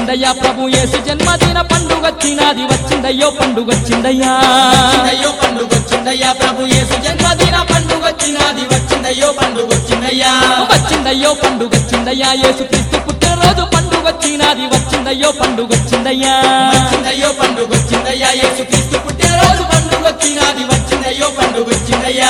వచ్చిందయ్యా ప్రభు యేసు జన్మదిన పండుగ వచ్చినది వచ్చిందయ్యో పండుగ వచ్చిందయ్యా వచ్చిందయ్యో పండుగ వచ్చిందయ్యా ప్రభు యేసు జన్మదిన పండుగ వచ్చినది వచ్చిందయ్యో పండుగ వచ్చిందయ్యా వచ్చిందయ్యో పండుగ వచ్చిందయ్యా యేసు క్రీస్తు పుట్టినరోజు పండుగ వచ్చినది వచ్చిందయ్యో పండుగ వచ్చిందయ్యా వచ్చిందయ్యో పండుగ వచ్చిందయ్యా యేసు క్రీస్తు పుట్టినరోజు పండుగ వచ్చినది వచ్చిందయ్యో పండుగ వచ్చిందయ్యా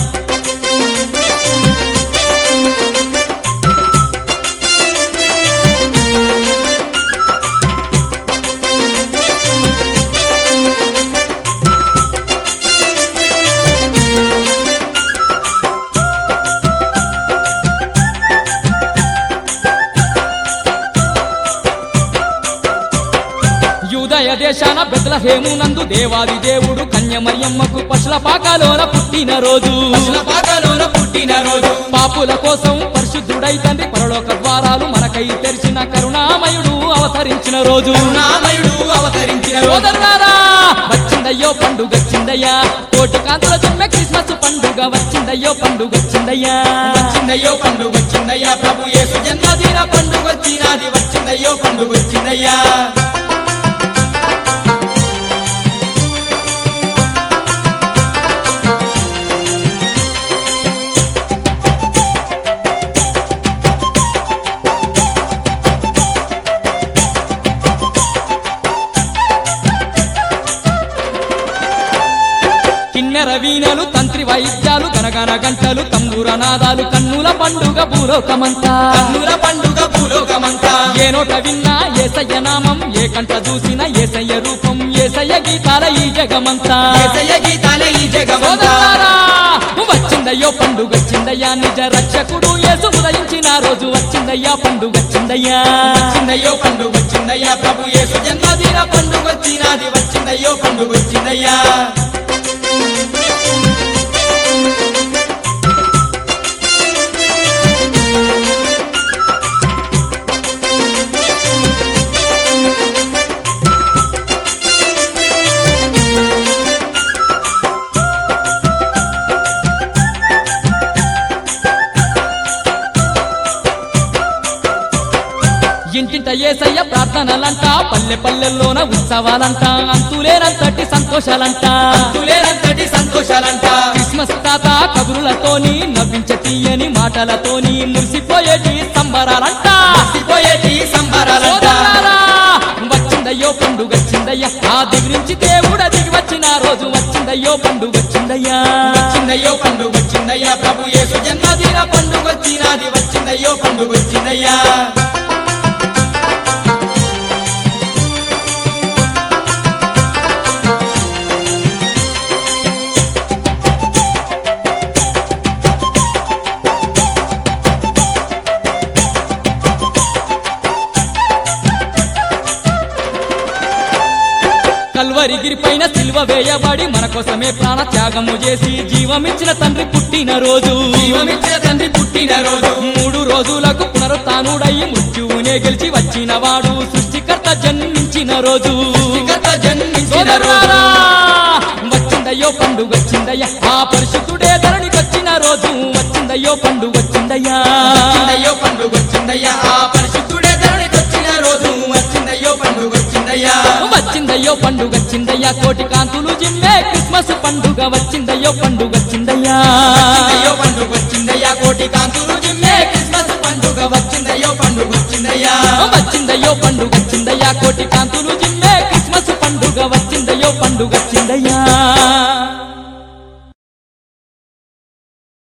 యూదయ దేశాన బెత్లహేమునందు దేవాది దేవుడు కన్యమరియమ్మకు పశుల పాకాలోన పుట్టిన రోజు అసల పాకలోన పుట్టిన రోజు పాపుల కోసం పరిశుద్ధుడై తండ్రి పరలోక ద్వారాలు మనకై తెరిచిన కరుణామయుడు అవతరించిన రోజు నామయుడు అవతరించిన రోజు సోదరులారా వచ్చిందయ్యో పండుగ వచ్చిందయ్యా కోటి కాంతుల జన్మ క్రిస్మస్ పండుగ వచ్చిందయ్యో పండుగ వచ్చిందయ్యా వచ్చిందయ్యో పండుగ వచ్చిందయ్యా ప్రభు యేసు జన్మదిన పండుగ వచ్చినది వచ్చిందయ్యో పండుగ వచ్చిందయ్యా కిన్నెర వీణలు తంత్రి వైద్యాలు గనగన గంటలు తంబూర నాదాలు కన్నుల పండుగ భూలోకమంతా కన్నుల పండుగ భూలోకమంతా ఏ నోట విన్నా ఏసయ్య నామం ఏ కంట చూసిన ఏసయ్య రూపం ఏసయ్య గీతాల ఈ జగమంతా యేసయ్య గీతాలే ఈ జగమంతా సోదరులారా, వచ్చిందయ్యో పండుగ వచ్చిందయ్యా నిజ రక్షకుడు యేసు ఉదయించిన రోజు వచ్చిందయ్యా పండుగ వచ్చిందయ్యా వచ్చిందయ్యో పండుగ వచ్చిందయ్యా ప్రభు యేసు జన్మదిన పండుగ వచ్చినది వచ్చిందయ్యో పండుగ వచ్చిందయ్యా ఇంటింట ఏసయ్య ప్రార్థనలంట పల్లె పల్లెల్లోన ఉత్సవాలంట అంతులేనంతటి సంతోషాలంట తులేనంతటి సంతోషాలంట క్రిస్మస్ తాత కబురులతోని నవ్వించ తీయని మాటలతోని మురిసిపోయేటి సంబరాలంట పోయేటి సంబరాలంట సోదరులారా, వచ్చిందయ్యో పండుగ వచ్చిందయ్యా ఆ దిగురించి దేవుడ దిగి వచ్చిన రోజు వచ్చిందయ్యో పండుగ వచ్చిందయ్యా వచ్చిందయ్యో పండుగ వచ్చిందయ్యా ప్రభు యేసు జన్మదిన పండుగ వచ్చినది వచ్చిందయ్యో పండుగ వచ్చిందయ్యా కల్వరిగిరి పైన సిల్వ వేయబడి మన కోసమే ప్రాణ త్యాగము చేసి జీవమిచ్చిన తండ్రి పుట్టిన రోజు జీవమిచ్చిన తండ్రి పుట్టిన రోజు మూడు రోజులకు పునరుత్నుడయి మృత్యువునే గెలిచి వచ్చిన వాడు సృష్టికర్త జన్మించిన రోజు కథ జన్మించిన సోదరులారా, రోజు వచ్చిందయ్యో పండుగ వచ్చిందయ్యా ఆ పరిశుద్ధుడే ధరణికి వచ్చిన రోజు వచ్చిందయ్యో పండుగ వచ్చిందయ్యా వచ్చిందయ్యో పండుగ వచ్చిందయ్యా ఆ పరిశుద్ధుడే ధరణికి వచ్చిన రోజు వచ్చిందయ్యో పండుగ వచ్చిందయ్యా వచ్చిందయ్యో పండుగ వచ్చిందయ్యా కోటి కాంతులు జిమ్మే క్రిస్మస్ పండుగ వచ్చిందయ్యో పండుగ వచ్చిందయ్యా వచ్చిందయ్యో పండుగ వచ్చిందయ్యా కోటి కాంతులు జిమ్మే క్రిస్మస్ పండుగ వచ్చిందయ్యో పండుగ వచ్చిందయ్యా వచ్చిందయ్యో పండుగ